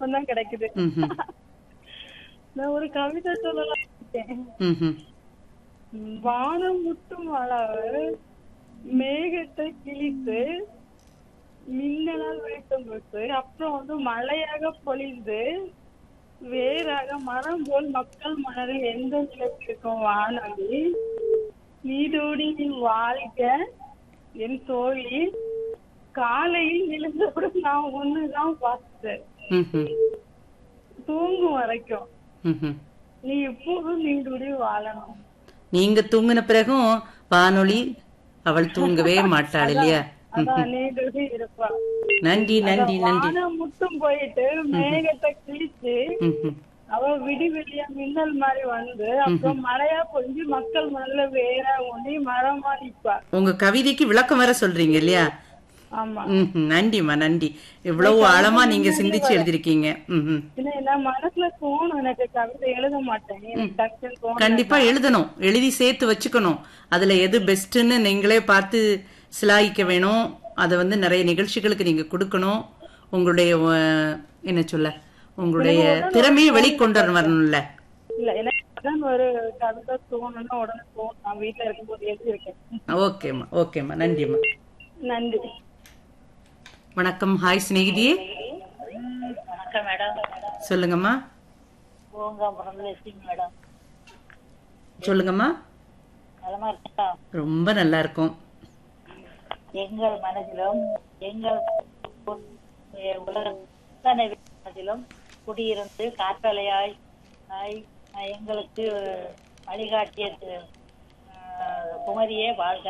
இப்பதான் கிடைக்குது ம்ஹும். நான் ஒரு கவிதை சொல்லலாம் இருக்கேன். ம்ஹும். வானம் முட்டும் அளவு மேகத்தை கிழித்து மின்னலால் வெட்டும் போது அப்புறம் வந்து மழையாக பொழிந்து வேறாக மரம் போல் மக்கள் மனதில் எந்த நிலைக்கு இருக்கும் வானொலி நீடோடி நீ வாழ்க என் தோழி காலையில் எழுந்தவுடன் நான் ஒண்ணுதான் பார்த்தேன் ம்ஹும். தூங்கும் வரைக்கும் ம்ஹும். நீ எப்போதும் நீடோடி வாழணும் நீங்க தூங்கின பிறகும் வானொலி அவள் தூங்கவே மாட்டாள் இல்லையா அதான் நீடோடி இருப்பா நன்றி நன்றி நன்றி வானம் முட்டும் போயிட்டு மேகத்தை கிழிச்சு ம்ஹும். அவ விடி வெளியா மின்னல் மாதிரி வந்து அப்புறம் மழையா பொழிஞ்சு மக்கள் மனதுல வேற ஒண்ணி மரமா நிப்பா உங்க கவிதைக்கு விளக்கம் வேற சொல்றீங்க இல்லையா ஆமா ம்ஹும். நன்றிம்மா நன்றி இவ்வளவு ஆழமா நீங்க சிந்திச்சு எழுதிருக்கீங்க ம்ஹும். ஏன்னா என் மனசுல தோணும் எனக்கு கவிதை எழுத மாட்டேன் எனக்கு டக்குன்னு தோணும் கண்டிப்பா எழுதணும் எழுதி சேர்த்து வச்சுக்கணும் அதுல எது பெஸ்ட்னு நீங்களே பார்த்து சிலாயிக்க வேணும் அதை வந்து நிறைய நிகழ்ச்சிகளுக்கு நீங்க கொடுக்கணும் உங்களுடைய அஹ், என்ன சொல்ல உங்களுடைய திறமையை வெளிக்கொண்டு வரணும்ல இல்ல எனக்கு அதான் ஒரு கவிதை தோணும்னா உடனே தோணும் நான் வீட்டுல இருக்கும்போது எழுதியிருக்கேன் ஓகேம்மா ஓகேம்மா நன்றிம்மா நன்றி வணக்கம் ஹாய் சிநேகிதியே வணக்கம் மேடம் சொல்லுங்கம்மா பூங்காபுரம் லட்சுமி மேடம் சொல்லுங்கம்மா நலமா இருக்கா ரொம்ப நல்லா இருக்கும் எங்கள் மனதிலும் எங்கள் உலக அத்தனை பேர் மனதிலும் குடியிருந்து காற்றலையாய் ஆய், எங்களுக்கு வழிகாட்டிய அஹ், குமரியே வாழ்க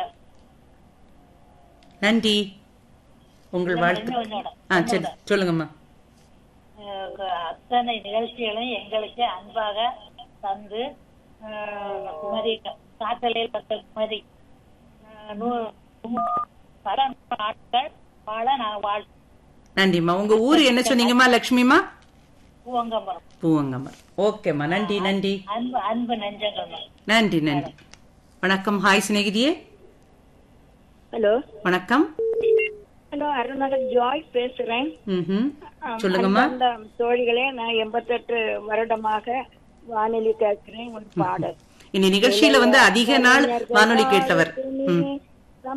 நன்றி உங்கள் வாழ்த்து இன்னும் கொஞ்சம் இடம். ஆ சரி சொல்லுங்கம்மா அஹ், அத்தனை நிகழ்ச்சிகளும் எங்களுக்கு அன்பாக தந்து அஹ், குமரி காற்றலையில் பட்ட குமரி அஹ், நூ- பல நாட்கள் வாழ நான் வாழ் நன்றிம்மா உங்க ஊர் என்ன சொன்னீங்கம்மா லக்ஷ்மிமா பூவங்கமரம் பூவங்கம்மர் ஓகேம்மா நன்றி நன்றி அன்பு அன்பு நெஞ்சங்கள் மேம். நன்றி நன்றி வணக்கம் ஹாய் சிநேகிதியே ஹலோ வணக்கம் ஹலோ அருணாகர் ஜாய் பேசுறேன் ம்ஹும். சொல்லுங்கம்மா அந்த தோழிகளே நான் எண்பத்தெட்டு வருடமாக வானொலி கேட்கிறேன் ஒரு பாடல் இனி நிகழ்ச்சியில வந்து அதிக நாள் வானொலி கேட்டவர் ம்.